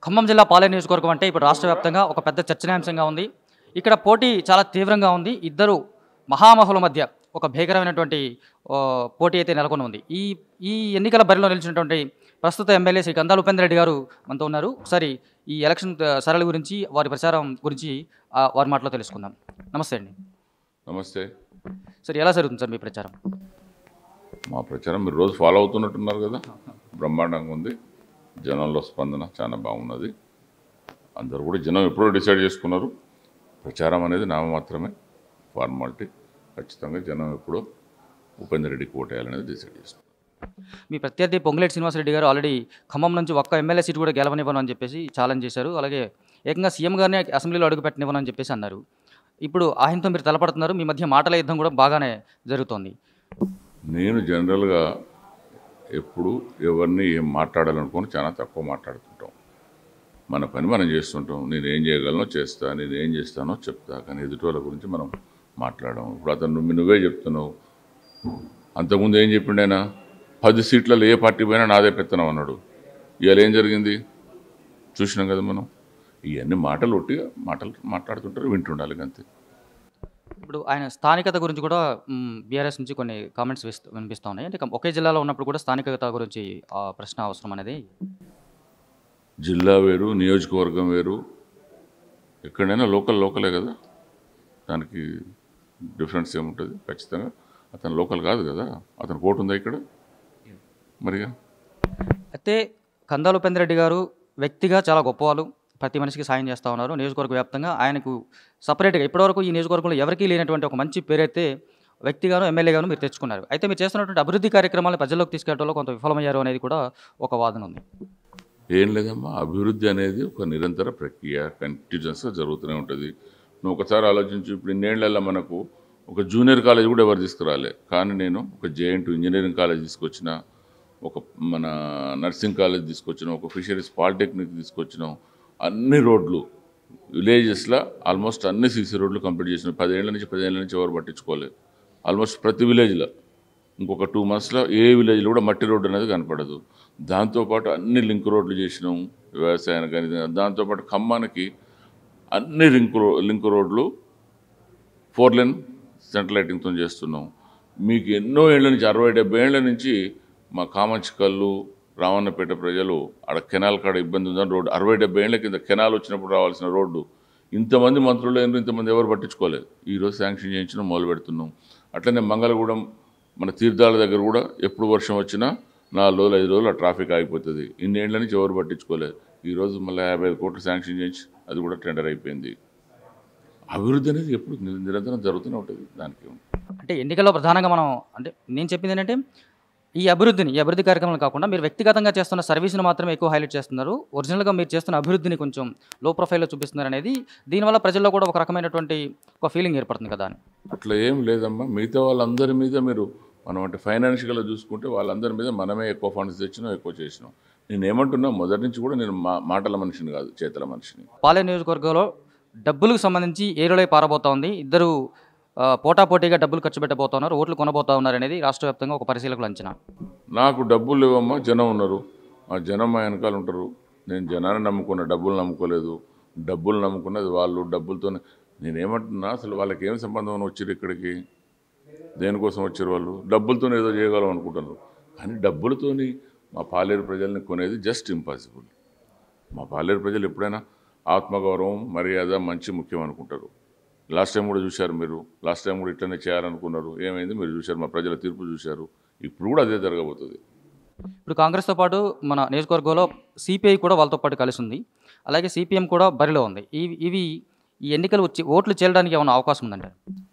ఖమ్మం జిల్లా పాలే నియోజకవర్గం అంటే ఇప్పుడు రాష్ట్ర వ్యాప్తంగా ఒక పెద్ద చర్చనీయాంశంగా ఉంది ఇక్కడ పోటీ చాలా తీవ్రంగా ఉంది ఇద్దరు మహామహుల మధ్య ఒక భీకరమైనటువంటి ఆ, పోటీ అయితే నెలకొని ఉంది ఈ ఈ ఎన్నికల బరిలో నిలిచినటువంటి ప్రస్తుత ఎమ్మెల్యే శ్రీ గంధాల ఉపేంద్ర రెడ్డి గారు మనతో ఉన్నారు ఒకసారి ఈ ఎలక్షన్ ఆ, సరళి గురించి వారి ప్రచారం గురించి ఆ, వారి మాటలో తెలుసుకుందాం నమస్తే అండి నమస్తే సార్ ఎలా జరుగుతుంది సార్ మీ ప్రచారం మా ప్రచారం మీరు రోజు ఫాలో అవుతున్నట్టున్నారు కదా బ్రహ్మాండంగా ఉంది జనంలో స్పందన చాలా బాగున్నది అందరూ కూడా జనం ఎప్పుడో డిసైడ్ చేసుకున్నారు ప్రచారం అనేది నామ మాత్రమే ఫార్మాలిటీ ఖచ్చితంగా జనం ఎప్పుడో ఉపేందర్ రెడ్డికి ఓటేయాలనేది డిసైడ్ చేసుకున్నారు మీ ప్రత్యర్థి పొంగులేటి శ్రీనివాసరెడ్డి గారు ఆల్రెడీ ఖమ్మం నుంచి ఒక్క ఎమ్మెల్యే సీట్ కూడా గెలవనివ్వను అని చెప్పేసి ఛాలెంజ్ చేశారు అలాగే ఏకంగా సీఎం గారిని అసెంబ్లీలో అడుగు పెట్టనివ్వను అని చెప్పేసి అన్నారు ఇప్పుడు ఆయనతో మీరు తలపడుతున్నారు మీ మధ్య మాటల యుద్ధం కూడా బాగానే జరుగుతోంది నేను జనరల్గా ఎప్పుడు ఎవరిని ఏం మాట్లాడాలనుకొని చాలా తక్కువ మాట్లాడుతుంటాం మన పని మనం చేస్తుంటాం నేను ఏం చేయగలనో చేస్తా నేను ఏం చేస్తానో చెప్తా కానీ ఎదుటి వాళ్ళ గురించి మనం మాట్లాడడం ఇప్పుడు అతను నువ్వు నువ్వే చెప్తున్నావు అంతకుముందు ఏం చెప్పిండు ఆయన పది సీట్లలో ఏ పార్టీ పోయినా నాదే పెత్తనం అన్నాడు ఇవాళ ఏం జరిగింది చూసినాం కదా మనం ఇవన్నీ మాటలు ఒట్టిగా మాటలు మాట్లాడుతుంటారు వింటుండాలి అంతే ఇప్పుడు ఆయన స్థానికత గురించి కూడా బీఆర్ఎస్ నుంచి కొన్ని కామెంట్స్ విస్తూ వినిపిస్తూ ఉన్నాయి అంటే ఒకే జిల్లాలో ఉన్నప్పుడు కూడా స్థానికత గురించి ఆ ప్రశ్న అవసరం అనేది జిల్లా వేరు నియోజకవర్గం వేరు ఎక్కడైనా లోకల్ లోకలే కదా దానికి డిఫరెన్స్ ఏముంటుంది ఖచ్చితంగా అతను లోకల్ కాదు కదా అతను కోటు ఉందా ఇక్కడ మరిగా అయితే కందాల ఉపేంద్ర రెడ్డి గారు వ్యక్తిగా చాలా గొప్పవాళ్ళు ప్రతి మనిషికి సాయం చేస్తూ ఉన్నారు నియోజకవర్గ వ్యాప్తంగా ఆయనకు సపరేట్గా ఇప్పటివరకు ఈ నియోజకవర్గంలో ఎవరికీ లేనటువంటి ఒక మంచి పేరైతే వ్యక్తిగాను ఎమ్మెల్యేగాను మీరు తెచ్చుకున్నారు అయితే మీరు చేస్తున్నటువంటి అభివృద్ధి కార్యక్రమాలను ప్రజల్లోకి తీసుకెళ్లడంలో కొంత విఫలమయ్యారు అనేది కూడా ఒక వాదన ఉంది ఏం లేదమ్మా అభివృద్ధి అనేది ఒక నిరంతర ప్రక్రియ కంటిన్యూస్గా జరుగుతూనే ఉంటుంది నువ్వు ఒకసారి ఆలోచించు ఇప్పుడు ఇన్నేళ్లలో మనకు ఒక జూనియర్ కాలేజ్ కూడా ఎవరు తీసుకురాలే కానీ నేను ఒక జేఎన్టీ ఇంజనీరింగ్ కాలేజ్ తీసుకొచ్చిన ఒక మన నర్సింగ్ కాలేజ్ తీసుకొచ్చిన ఒక ఫిషరీస్ పాలిటెక్నిక్ తీసుకొచ్చినాం అన్ని రోడ్లు విలేజెస్లో ఆల్మోస్ట్ అన్ని సీసీ రోడ్లు కంప్లీట్ చేసిన పదేళ్ల నుంచి పదిహేళ్ళ నుంచి ఎవరు పట్టించుకోలేదు ఆల్మోస్ట్ ప్రతి విలేజ్లో ఇంకొక టూ మంత్స్లో ఏ విలేజ్లో కూడా మట్టి రోడ్డు అనేది కనపడదు దాంతోపాటు అన్ని లింక్ రోడ్లు చేసినాం వ్యవసాయానికి కానీ దాంతోపాటు ఖమ్మానికి అన్ని లింక్ రో లింక్ రోడ్లు ఫోర్ లైన్ సెంట్రల్ లైటింగ్తో చేస్తున్నాం మీకు ఎన్నో ఏళ్ళ నుంచి అరవై డెబ్బై ఏళ్ళ నుంచి మా కామంచికల్లు రావన్నపేట ప్రజలు ఆడ కెనాల్ కాడ ఇబ్బంది ఉందని రోడ్డు అరవై డెబ్బై ఏళ్ళ కింద కెనాల్ వచ్చినప్పుడు రావాల్సిన రోడ్డు ఇంతమంది మంత్రులు అయినారు ఇంతమంది ఎవరు పట్టించుకోలేదు ఈరోజు శాంక్షన్ చేయించడం మొదలు పెడుతున్నాం అట్లనే మంగళగూడెం మన తీర్థాల దగ్గర కూడా ఎప్పుడు వర్షం వచ్చినా నాలుగు రోజులు ఐదు రోజులు ఆ ట్రాఫిక్ ఆగిపోతుంది ఇన్నేళ్ల నుంచి ఎవరు పట్టించుకోలేదు ఈరోజు మళ్ళీ యాభై ఐదు కోట్లు శాంక్షన్ చేయించి అది కూడా టెండర్ అయిపోయింది అభివృద్ధి అనేది ఎప్పుడు ని- నిరంతరం జరుగుతూనే ఉంటుంది దానికి అంటే ఎన్నికల్లో ప్రధానంగా మనం అంటే నేను చెప్పింది ఏంటంటే ఈ అభివృద్ధిని ఈ అభివృద్ధి కార్యక్రమాలు కాకుండా మీరు వ్యక్తిగతంగా చేస్తున్న సర్వీస్ని మాత్రమే ఎక్కువ హైలైట్ చేస్తున్నారు ఒరిజినల్గా మీరు చేస్తున్న అభివృద్ధిని కొంచెం లో ప్రొఫైల్లో చూపిస్తున్నారు అనేది దీనివల్ల ప్రజల్లో కూడా ఒక రకమైనటువంటి ఒక ఫీలింగ్ ఏర్పడుతుంది కదా అని అట్లా ఏం లేదమ్మా మిగతా వాళ్ళందరి మీద మీరు మనం అంటే ఫైనాన్షియల్గా చూసుకుంటే వాళ్ళందరి మీద మనమే ఎక్కువ ఫండ్స్ తెచ్చినాం ఎక్కువ చేసినాం నేను ఏమంటున్నా మొదటి నుంచి కూడా నేను మా మాటల మనిషిని కాదు చేతల మనిషిని పాలే నియోజకవర్గంలో డబ్బులకు సంబంధించి ఏరులై పారబోతా ఉంది ఇద్దరు ఆ, పోటాపోటీగా డబ్బులు ఖర్చు పెట్టబోతున్నారు ఓట్లు కొనబోతా ఉన్నారు అనేది రాష్ట్ర వ్యాప్తంగా ఒక పరిశీలకులు అంచనా నాకు డబ్బులు లేవమ్మా జనం ఉన్నారు ఆ జనం మా వెనకాల ఉంటారు నేను జనాన్ని నమ్ముకున్న డబ్బులు నమ్ముకోలేదు డబ్బులు నమ్ముకున్నది వాళ్ళు డబ్బులతో నేనేమంటున్నా అసలు వాళ్ళకి ఏం సంబంధం అని వచ్చారు ఇక్కడికి దేనికోసం వచ్చారు వాళ్ళు డబ్బులతో ఏదో చేయగలం అనుకుంటున్నారు కానీ డబ్బులతోని మా పాలేరు ప్రజల్ని కొనేది జస్ట్ ఇంపాసిబుల్ మా పాలేరు ప్రజలు ఎప్పుడైనా ఆత్మగౌరవం మర్యాద మంచి ముఖ్యం అనుకుంటారు లాస్ట్ టైం కూడా చూశారు మీరు లాస్ట్ టైం కూడా ఇట్లనే చేయాలనుకున్నారు ఏమైంది మీరు చూశారు మా ప్రజల తీర్పు చూశారు ఇప్పుడు కూడా అదే జరగబోతుంది ఇప్పుడు కాంగ్రెస్తో పాటు మన నియోజకవర్గంలో సిపిఐ కూడా వాళ్ళతో పాటు కలిసి ఉంది అలాగే సిపిఎం కూడా బరిలో ఉంది ఇవి ఇవి ఈ ఎన్నికలు వచ్చి ఓట్లు చేరడానికి ఏమైనా అవకాశం ఉందండి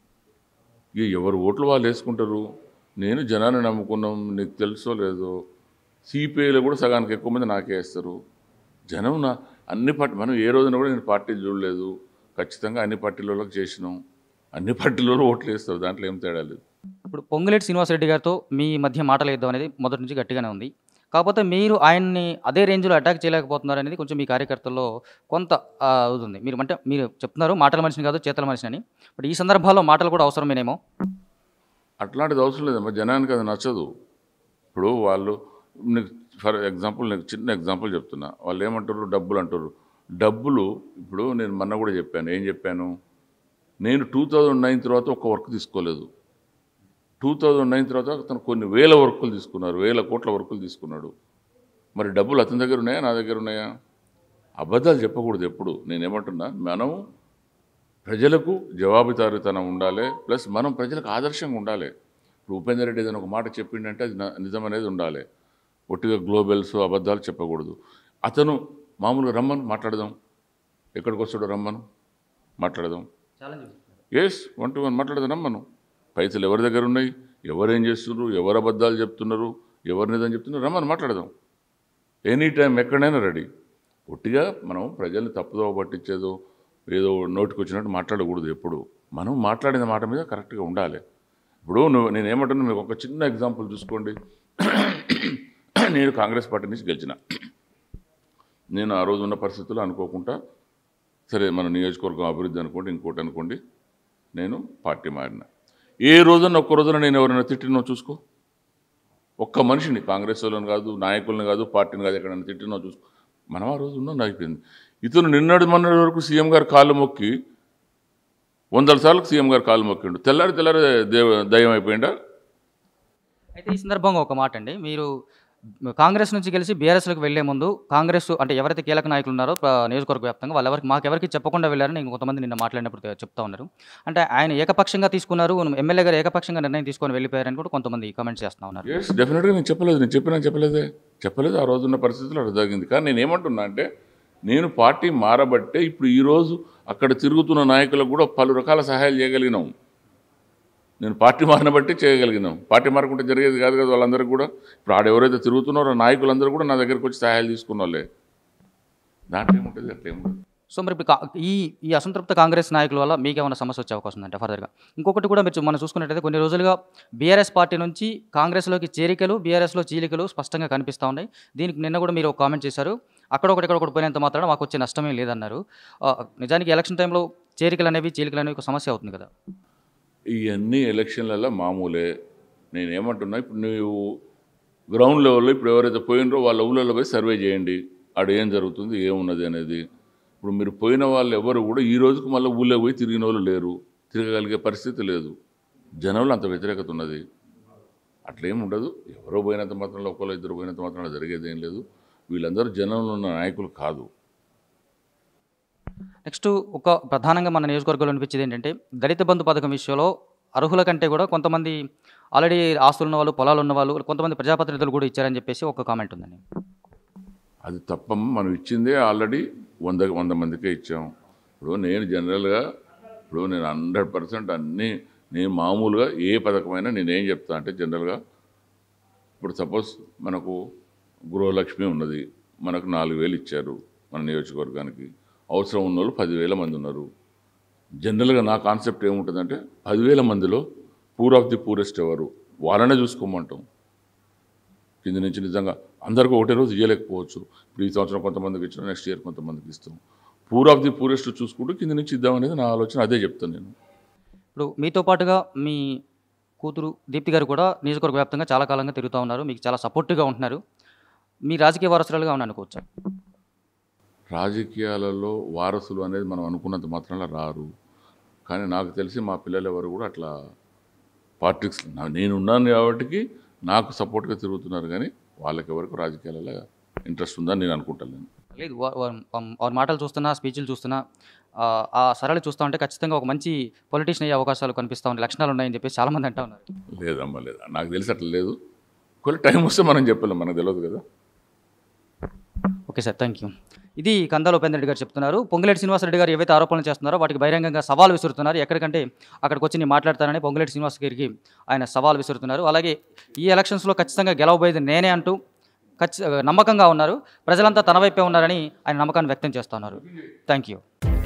ఇక ఎవరు ఓట్లు వాళ్ళు వేసుకుంటారు నేను జనాన్ని నమ్ముకున్నాం నీకు తెలుసో లేదో సిపిఐలో కూడా సగానికి ఎక్కువ మంది నాకే వేస్తారు జనం నా అన్ని పార్టీ మనం ఏ రోజున కూడా నేను పార్టీలు చూడలేదు ఖచ్చితంగా అన్ని పార్టీలకు చేసినాం అన్ని పార్టీలలో ఓట్లు వేస్తారు దాంట్లో ఏం తేడా లేదు ఇప్పుడు పొంగులేటి శ్రీనివాసరెడ్డి గారితో మీ మధ్య మాటలు వేద్దాం అనేది మొదటి నుంచి గట్టిగానే ఉంది కాకపోతే మీరు ఆయన్ని అదే రేంజ్లో అటాక్ చేయలేకపోతున్నారు అనేది కొంచెం మీ కార్యకర్తల్లో కొంత ఆ, అవుతుంది మీరు అంటే మీరు చెప్తున్నారు మాటల మనిషిని కాదు చేతల మనిషిని అని బట్ ఈ సందర్భాల్లో మాటలు కూడా అవసరమేనేమో అట్లాంటిది అవసరం లేదమ్మా జనానికి అది నచ్చదు ఇప్పుడు వాళ్ళు నీకు ఫర్ ఎగ్జాంపుల్ నేను చిన్న ఎగ్జాంపుల్ చెప్తున్నా వాళ్ళు ఏమంటారు డబ్బులు అంటారు డబ్బులు ఇప్పుడు నేను మొన్న కూడా చెప్పాను ఏం చెప్పాను నేను టూ థౌజండ్ నైన్ తర్వాత ఒక్క వర్క్ తీసుకోలేదు టూ థౌజండ్ నైన్ తర్వాత అతను కొన్ని వేల వర్కులు తీసుకున్నారు వేల కోట్ల వర్కులు తీసుకున్నాడు మరి డబ్బులు అతని దగ్గర ఉన్నాయా నా దగ్గర ఉన్నాయా అబద్ధాలు చెప్పకూడదు ఎప్పుడు నేనేమంటున్నా మనం ప్రజలకు జవాబుదారీతనం ఉండాలి ప్లస్ మనం ప్రజలకు ఆదర్శంగా ఉండాలి ఇప్పుడు ఉపేందర్ రెడ్డి ఏదైనా ఒక మాట చెప్పిండంటే అది న- నిజం అనేది ఉండాలి ఒట్టిగా గ్లోబల్స్ అబద్ధాలు చెప్పకూడదు అతను మామూలుగా రమ్మను మాట్లాడదాం ఎక్కడికి వస్తాడో రమ్మను మాట్లాడదాం ఎస్ వన్ టు వన్ మాట్లాడదాం రమ్మను పైసలు ఎవరి దగ్గర ఉన్నాయి ఎవరు ఏం చేస్తున్నారు ఎవరు అబద్ధాలు చెప్తున్నారు ఎవరు నిజం చెప్తున్నారు రమ్మని మాట్లాడదాం ఎనీ టైం ఎక్కడైనా రెడీ ఒట్టిగా మనం ప్రజల్ని తప్పుదోవ పట్టించేదో ఏదో నోటికి వచ్చినట్టు మాట్లాడకూడదు ఎప్పుడు మనం మాట్లాడిన మాట మీద కరెక్ట్గా ఉండాలి ఇప్పుడు నువ్వు నేను ఏమంటున్నా మీకు ఒక చిన్న ఎగ్జాంపుల్ చూసుకోండి నేను కాంగ్రెస్ పార్టీ నుంచి గెలిచిన నేను ఆ రోజు ఉన్న పరిస్థితుల్లో అనుకోకుండా సరే మన నియోజకవర్గం అభివృద్ధి అనుకోండి ఇంకోటి అనుకోండి నేను పార్టీ మారిన ఏ రోజున ఒక్క రోజున నేను ఎవరైనా తిట్టినో చూసుకో ఒక్క మనిషిని కాంగ్రెస్ వాళ్ళని కాదు నాయకుల్ని కాదు పార్టీని కాదు ఎక్కడైనా తిట్టినో చూసుకో మనం ఆ రోజు ఉన్నాం అయిపోయింది ఇతను నిన్నటి మొన్నటి వరకు సీఎం గారు కాళ్ళు మొక్కి వందల సార్లు సీఎం గారు కాళ్ళు మొక్కిండు తెల్లారి తెల్లారి దేవ దయ్యం అయిపోయిందా అయితే ఈ సందర్భంగా ఒక మాట అండి మీరు కాంగ్రెస్ నుంచి గెలిచి బీఆర్ఎస్లోకి వెళ్లే ముందు కాంగ్రెస్ అంటే ఎవరైతే కీలక నాయకులు ఉన్నారో ప్ర- నియోజకవర్గ వ్యాప్తంగా వాళ్ళెవరికి మాకెవరికి చెప్పకుండా వెళ్ళారని నేను కొంతమంది నిన్న మాట్లాడినప్పుడు తె- చెప్తా ఉన్నారు అంటే ఆయన ఏకపక్షంగా తీసుకున్నారు ఎమ్మెల్యే గారు ఏకపక్షంగా నిర్ణయం తీసుకొని వెళ్ళిపోయారని కూడా కొంతమంది కామెంట్స్ చేస్తా ఉన్నారు ఎస్ డెఫినెట్గా నేను చెప్పలేదు నేను చెప్పినా చెప్పలేదే చెప్పలేదు ఆ రోజున్న పరిస్థితుల్లో అక్కడ జరిగింది కానీ నేను ఏమంటున్నా అంటే నేను పార్టీ మారబట్టే ఇప్పుడు ఈరోజు అక్కడ తిరుగుతున్న నాయకులకు కూడా పలు రకాల సహాయాలు చేయగలిగినాం నేను పార్టీ మారిన బట్టి చేయగలిగినాం పార్టీ మారకుంటే జరిగేది కాదు కదా వాళ్ళందరికీ కూడా ఇప్పుడు ఆడ ఎవరైతే తిరుగుతున్నారో ఆ నాయకులందరూ కూడా నా దగ్గరికి వచ్చి సహాయాలు తీసుకున్న వాళ్ళే దాంట్లో ఏముంటుంది అట్లా ఏముంటుంది సో మరి ఇప్పుడు కా- ఈ ఈ అసంతృప్త కాంగ్రెస్ నాయకుల వల్ల మీకు ఏమైనా సమస్య వచ్చే అవకాశం ఉందంటే ఫర్దర్గా ఇంకొకటి కూడా మీరు చూ- మనం చూసుకున్నట్టయితే కొన్ని రోజులుగా బీఆర్ఎస్ పార్టీ నుంచి కాంగ్రెస్లోకి చేరికలు బీఆర్ఎస్లో చీలికలు స్పష్టంగా కనిపిస్తూ ఉన్నాయి దీనికి నిన్న కూడా మీరు ఒక కామెంట్ చేశారు అక్కడ ఒకటి ఇక్కడ ఒకటి పోయినంత మాత్రాన మాకు వచ్చే నష్టమే లేదన్నారు ఆ, నిజానికి ఎలక్షన్ టైంలో చేరికలు అనేవి చీలికలు అనేవి ఒక సమస్య అవుతుంది కదా ఇవన్నీ ఎలక్షన్లలో మామూలే నేను ఏమంటున్నా ఇప్పుడు నువ్వు గ్రౌండ్ లెవెల్లో ఇప్పుడు ఎవరైతే పోయినరో వాళ్ళ ఊళ్ళలో పోయి సర్వే చేయండి ఆడ ఏం జరుగుతుంది ఏమున్నది అనేది ఇప్పుడు మీరు పోయిన వాళ్ళు ఎవరు కూడా ఈ రోజుకు మళ్ళీ ఊళ్ళో పోయి తిరిగిన వాళ్ళు లేరు తిరగగలిగే పరిస్థితి లేదు జనంలో అంత వ్యతిరేకత ఉన్నది అట్లేం ఉండదు ఎవరో పోయినంత మాత్రంలో ఒకళ్ళు ఇద్దరు పోయినంత మాత్రంలో జరిగేది ఏం లేదు వీళ్ళందరూ జనంలో ఉన్న నాయకులు కాదు నెక్స్ట్ ఒక ప్రధానంగా మన నియోజకవర్గంలో అనిపించేది ఏంటంటే దళిత బంధు పథకం విషయంలో అర్హుల కంటే కూడా కొంతమంది ఆల్రెడీ ఆస్తులు ఉన్న వాళ్ళు పొలాలు ఉన్న వాళ్ళు కొంతమంది ప్రజాప్రతినిధులు కూడా ఇచ్చారని చెప్పేసి ఒక కామెంట్ ఉందండి అది తప్పమ్మ మనం ఇచ్చిందే ఆల్రెడీ వంద వంద మందికే ఇచ్చాం ఇప్పుడు నేను జనరల్గా ఇప్పుడు నేను హండ్రెడ్ పర్సెంట్ అన్నీ నేను మామూలుగా ఏ పథకమైనా నేను ఏం చెప్తా అంటే జనరల్గా ఇప్పుడు సపోజ్ మనకు గృహలక్ష్మి ఉన్నది మనకు నాలుగు వేలు ఇచ్చారు మన నియోజకవర్గానికి అవసరం ఉన్న వాళ్ళు పదివేల మంది ఉన్నారు జనరల్గా నా కాన్సెప్ట్ ఏముంటుందంటే పదివేల మందిలో పూర్ ఆఫ్ ది పూరెస్ట్ ఎవరు వాళ్ళనే చూసుకోమంటాం కింద నుంచి నిజంగా అందరికీ ఒకటే రోజు ఇవ్వలేకపోవచ్చు ఇప్పుడు ఈ సంవత్సరం కొంతమందికి ఇచ్చిన నెక్స్ట్ ఇయర్ కొంతమందికి ఇస్తాం పూర్ ఆఫ్ ది పూరెస్ట్ చూసుకుంటూ కింద నుంచి ఇద్దామనేది నా ఆలోచన అదే చెప్తాను నేను ఇప్పుడు మీతో పాటుగా మీ కూతురు దీప్తి గారు కూడా నియోజకవర్గ వ్యాప్తంగా చాలా కాలంగా తిరుగుతూ ఉన్నారు మీకు చాలా సపోర్టివ్గా ఉంటున్నారు మీ రాజకీయ వారసురాలుగా అవును అనుకోవచ్చు రాజకీయాలలో వారసులు అనేది మనం అనుకున్నంత మాత్రంలో రారు కానీ నాకు తెలిసి మా పిల్లలు ఎవరు కూడా అట్లా పాలిటిక్స్ నేను ఉన్నాను కాబట్టి నాకు సపోర్ట్గా తిరుగుతున్నారు కానీ వాళ్ళకి ఎవరికి రాజకీయాలలో ఇంట్రెస్ట్ ఉందని నేను అనుకుంటాను లేదు వా- వా- వా- వారి మాటలు చూస్తున్నా స్పీచ్లు చూస్తున్నా ఆ, ఆ సరళి చూస్తూ ఉంటే ఖచ్చితంగా ఒక మంచి పొలిటీషియన్ అయ్యే అవకాశాలు కనిపిస్తూ ఉన్నాయి లక్షణాలు ఉన్నాయని చెప్పేసి చాలామంది అంటూ ఉన్నారు లేదమ్మా లేదు నాకు తెలిసి అట్లా లేదు కొన్ని టైం వస్తే మనం చెప్పలేం మనకు తెలియదు కదా ఓకే సార్ థ్యాంక్ యూ ఇది కందాల ఉపేంద్ర రెడ్డి గారు చెప్తున్నారు పొంగులేటి శ్రీనివాసరెడ్డి గారు ఏవైతే ఆరోపణలు చేస్తున్నారో వాటికి బహిరంగంగా సవాల్ విసురుతున్నారు ఎక్కడికంటే అక్కడికి వచ్చి నేను మాట్లాడతానని పొంగులేటి శ్రీనివాస్ గారికి ఆయన సవాల్ విసురుతున్నారు అలాగే ఈ ఎలక్షన్స్లో ఖచ్చితంగా గెలవబోయేది నేనే అంటూ ఖచ్చి నమ్మకంగా ఉన్నారు ప్రజలంతా తన వైపే ఉన్నారని ఆయన నమ్మకాన్ని వ్యక్తం చేస్తున్నారు థ్యాంక్ యూ